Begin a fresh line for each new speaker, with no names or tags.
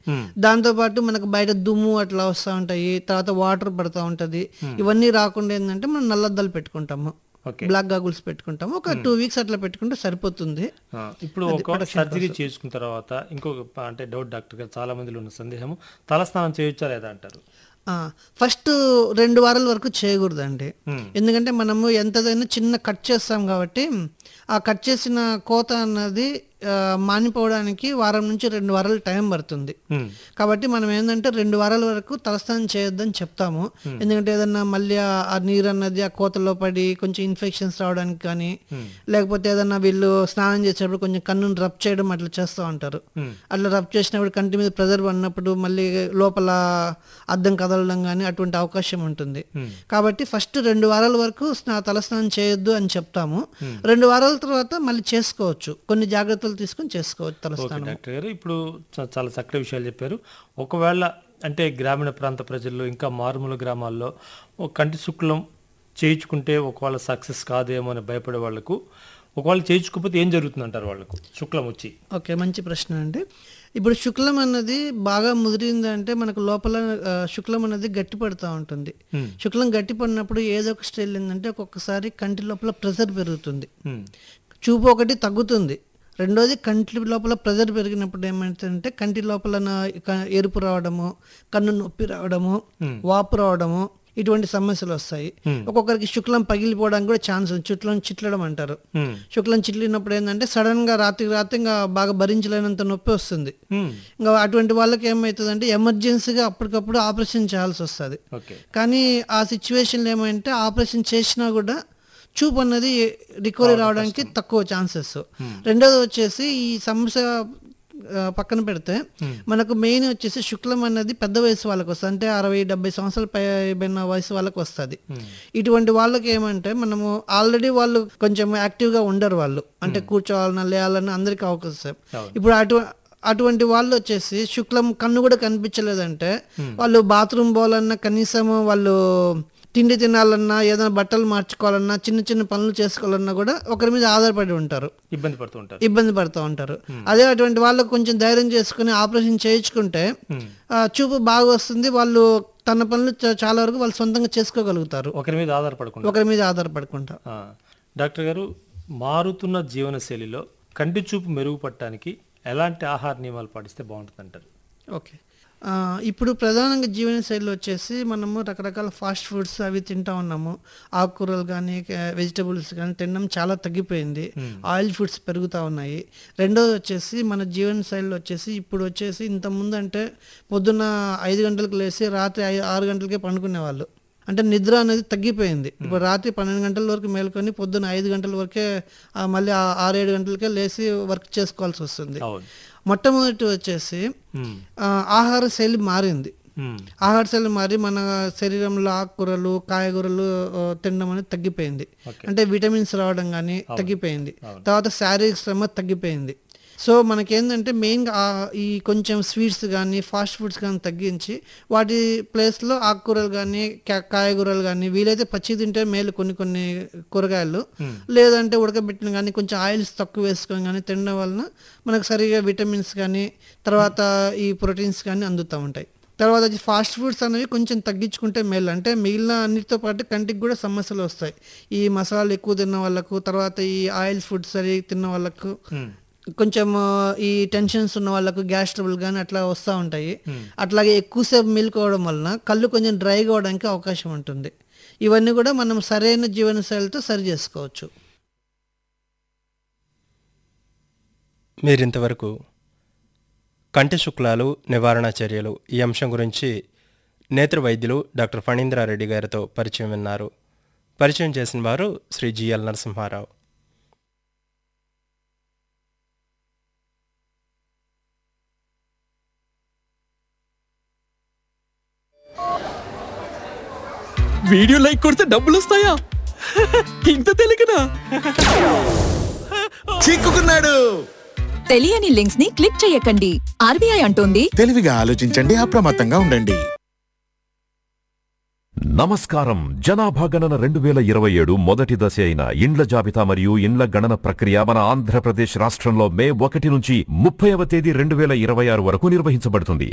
దాంతోపాటు మనకు బయట దుమ్ము అట్లా వస్తూ ఉంటాయి తర్వాత వాటర్ పడుతూ ఉంటుంది ఇవన్నీ రాకుండా ఏంటంటే మనం నల్లద్దాలు పెట్టుకుంటాము
ఓకే
బ్లాక్ గాగుల్స్ పెట్టుకుంటాము ఒక టూ వీక్స్ అట్లా పెట్టుకుంటే సరిపోతుంది
ఆ, ఇప్పుడు ఒక సర్జరీ చేసుకున్న తర్వాత ఇంకొక ప- అంటే డౌట్ డాక్టర్ గారు చాలా మందిలో ఉన్న సందేహం తలస్నానం చేయొచ్చా లేదా అంటారు
ఫస్ట్ రెండు వారాల వరకు చేయకూడదండి ఎందుకంటే మనము ఎంతదైనా చిన్న కట్ చేస్తాం కాబట్టి ఆ కట్ చేసిన కోత అన్నది ఆ, మానిపోవడానికి వారం నుంచి రెండు వారాలు టైం పడుతుంది
Hmm.
కాబట్టి మనం ఏంటంటే రెండు వారాల వరకు తలస్నానం చేయొద్దని చెప్తాము ఎందుకంటే ఏదన్నా మళ్ళీ ఆ ఆ నీరు అన్నది ఆ కోతలో పడి కొంచెం ఇన్ఫెక్షన్స్ రావడానికి కానీ లేకపోతే ఏదన్నా వీళ్ళు స్నానం చేసేటప్పుడు కొంచెం కన్నును రబ్ చేయడం అట్లా చేస్తూ ఉంటారు అట్లా రబ్ చేసినప్పుడు కంటి మీద ప్రెజర్ పడినప్పుడు మళ్ళీ లోపల అద్దం కదలడం కానీ అటువంటి అవకాశం ఉంటుంది కాబట్టి ఫస్ట్ రెండు వారాల వరకు స్నా తలస్నానం చేయొద్దు అని చెప్తాము రెండు వారాల తర్వాత మళ్ళీ చేసుకోవచ్చు కొన్ని జాగ్రత్తలు తీసుకొని చేసుకోవచ్చు
ఓకే
తలస్నానం
డాక్టర్ గారు ఇప్పుడు చ- చాలా చక్కటి విషయాలు చెప్పారు ఒకవేళ అంటే గ్రామీణ ప్రాంత ప్రజల్లో ఇంకా మారుమూల గ్రామాల్లో ఒక కంటి శుక్లం చేయించుకుంటే ఒకవేళ సక్సెస్ కాదేమో అని భయపడే వాళ్ళకు ఒకవేళ చేయించుకోకపోతే ఏం జరుగుతుంది అంటారు వాళ్ళకు శుక్లం వచ్చి
ఓకే మంచి ప్రశ్న అండి ఇప్పుడు శుక్లం అన్నది బాగా ముదిరింది అంటే మనకు లోపల ఆ, శుక్లం అనేది గట్టి పడుతూ ఉంటుంది శుక్లం గట్టి పడినప్పుడు ఏదో ఒక స్టైల్ ఏంటంటే ఒక్కొక్కసారి కంటి లోపల ప్రెషర్ పెరుగుతుంది
ఉమ్,
చూపు ఒకటి తగ్గుతుంది రెండోది కంటి లోపల ప్రెజర్ పెరిగినప్పుడు ఏమవుతుందంటే కంటి లోపల నా- క- ఎరుపు రావడము కన్ను నొప్పి రావడము వాపు రావడము ఇటువంటి సమస్యలు వస్తాయి ఒక్కొక్కరికి శుక్లం పగిలిపోవడానికి కూడా ఛాన్స్ ఉంది శుక్లం చిట్లడం అంటారు
ఉమ్,
శుక్లం చిట్లినప్పుడు ఏంటంటే సడన్ గా రాత్రికి రాత్రి ఇంకా బాగా భరించలేనంత నొప్పి వస్తుంది
ఉమ్,
ఇంకా అటువంటి వాళ్ళకి ఏమవుతుందంటే ఎమర్జెన్సీగా అప్పటికప్పుడు ఆపరేషన్ చేయాల్సి వస్తుంది
ఓకే
కానీ ఆ సిచ్యువేషన్లో ఏమంటే ఆపరేషన్ చేసినా కూడా చూపు అన్నది రికవరీ రావడానికి తక్కువ ఛాన్సెస్ రెండోది వచ్చేసి ఈ సమస్య ఆ, పక్కన పెడితే మనకు మెయిన్ వచ్చేసి శుక్లం అన్నది పెద్ద వయసు వాళ్ళకి వస్తుంది అంటే అరవై డెబ్బై సంవత్సరాల పైబడిన వయసు వాళ్ళకి వస్తుంది ఇటువంటి వాళ్ళకి ఏమంటే మనము ఆల్రెడీ వాళ్ళు కొంచెం యాక్టివ్గా ఉండరు వాళ్ళు అంటే కూర్చోవాలన్నా లేయాలన్నా అందరికీ అవకాశం ఇప్పుడు అటు అటువంటి వాళ్ళు వచ్చేసి శుక్లం కన్ను కూడా కనిపించలేదంటే వాళ్ళు బాత్రూమ్ పోవాలన్నా కనీసం వాళ్ళు తిండి తినాలన్నా ఏదైనా బట్టలు మార్చుకోవాలన్నా చిన్న చిన్న పనులు చేసుకోవాలన్నా కూడా ఒకరి మీద ఆధారపడి ఉంటారు
ఇబ్బంది పడుతూ ఉంటారు
ఇబ్బంది పడుతూ ఉంటారు అదే అటువంటి వాళ్ళకు కొంచెం ధైర్యం చేసుకుని ఆపరేషన్ చేయించుకుంటే ఆ, చూపు బాగా వస్తుంది వాళ్ళు తన పనులు చా- చాలా వరకు వాళ్ళు సొంతంగా చేసుకోగలుగుతారు
ఒకరి మీద ఆధారపడకుండా
ఒకరి మీద ఆధారపడకుండా
ఆ, డాక్టర్ గారు మారుతున్న జీవనశైలిలో కంటి చూపు మెరుగుపడటానికి ఎలాంటి ఆహార నియమాలు పాటిస్తే బాగుంటుంది అంటారు
ఓకే ఆ, ఇప్పుడు ప్రధానంగా జీవనశైలి వచ్చేసి మనము రకరకాల ఫాస్ట్ ఫుడ్స్ అవి తింటా ఉన్నాము ఆకుకూరలు కానీ వెజిటబుల్స్ కానీ తినడం చాలా తగ్గిపోయింది ఆయిల్ ఫుడ్స్ పెరుగుతూ ఉన్నాయి రెండోది వచ్చేసి మన జీవనశైలిలో వచ్చేసి ఇప్పుడు వచ్చేసి ఇంతకుముందు అంటే పొద్దున్న ఐదు గంటలకు లేచి రాత్రి ఐ ఆరు గంటలకే పండుకునే వాళ్ళు అంటే నిద్ర అనేది తగ్గిపోయింది ఇప్పుడు రాత్రి పన్నెండు గంటల వరకు మేల్కొని పొద్దున్న ఐదు గంటల వరకే ఆ, మళ్ళీ ఆ ఆరు ఏడు గంటలకే లేచి వర్క్ చేసుకోవాల్సి వస్తుంది
అవును
మొట్టమొదటి వచ్చేసి
ఉమ్,
ఆ, ఆహార శైలి మారింది
ఉమ్,
ఆహార శైలి మారి మన శరీరంలో ఆకుకూరలు కాయగూరలు ఆ, తినడం అనేది తగ్గిపోయింది అంటే విటమిన్స్ రావడం కానీ తగ్గిపోయింది తర్వాత శారీరక శ్రమ తగ్గిపోయింది సో మనకేంటంటే మెయిన్గా ఆ- ఈ కొంచెం స్వీట్స్ కానీ ఫాస్ట్ ఫుడ్స్ కానీ తగ్గించి వాటి ప్లేస్లో ఆకుకూరలు కానీ కాయగూరలు కానీ వీలైతే పచ్చి తింటే మేలు కొన్ని కొన్ని కూరగాయలు లేదంటే ఉడకబెట్టిన కానీ కొంచెం ఆయిల్స్ తక్కువ వేసుకొని కానీ తినడం వలన మనకు సరిగా విటమిన్స్ కానీ తర్వాత ఈ ప్రోటీన్స్ కానీ అందుతూ ఉంటాయి తర్వాత వచ్చి ఫాస్ట్ ఫుడ్స్ అనేవి కొంచెం తగ్గించుకుంటే మేలు అంటే మిగిలిన అన్నిటితో పాటు కంటికి కూడా సమస్యలు వస్తాయి ఈ మసాలాలు ఎక్కువ తిన్న వాళ్ళకు తర్వాత ఈ ఆయిల్ ఫుడ్స్ సరి తిన్న వాళ్ళకు
ఉమ్,
కొంచెం ఆ, ఈ టెన్షన్స్ ఉన్న వాళ్ళకు గ్యాస్ ట్రబుల్ కానీ అట్లా వస్తూ ఉంటాయి అట్లాగే ఎక్కువసేపు మిల్కోవడం వలన కళ్ళు కొంచెం డ్రై కావడానికి అవకాశం ఉంటుంది ఇవన్నీ కూడా మనం సరైన జీవనశైలితో సరి చేసుకోవచ్చు
మీరింతవరకు కంటి శుక్లాలు నివారణ చర్యలు ఈ అంశం గురించి నేత్ర వైద్యులు డాక్టర్ ఫణీంద్రారెడ్డి గారితో పరిచయం విన్నారు పరిచయం చేసిన వారు Shri GL Narasimharao
video like కొడితే డబ్బులు వస్తాయా ఇంత తెలియకనా
చిక్కుకున్నాడు
తెలియని లింక్స్ ని క్లిక్ చేయకండి ఆర్బీఐ అంటోంది
తెలివిగా ఆలోచించండి అప్రమత్తంగా ఉండండి
నమస్కారం జనాభా గణన రెండు వేల ఇరవై ఏడు మొదటి దశ అయిన ఇండ్ల జాబితా మరియు ఇండ్ల గణన ప్రక్రియ మన ఆంధ్రప్రదేశ్ రాష్ట్రంలో మే ఒకటి నుంచి ముప్పైవ తేదీ రెండు వేల ఇరవై ఆరు వరకు నిర్వహించబడుతుంది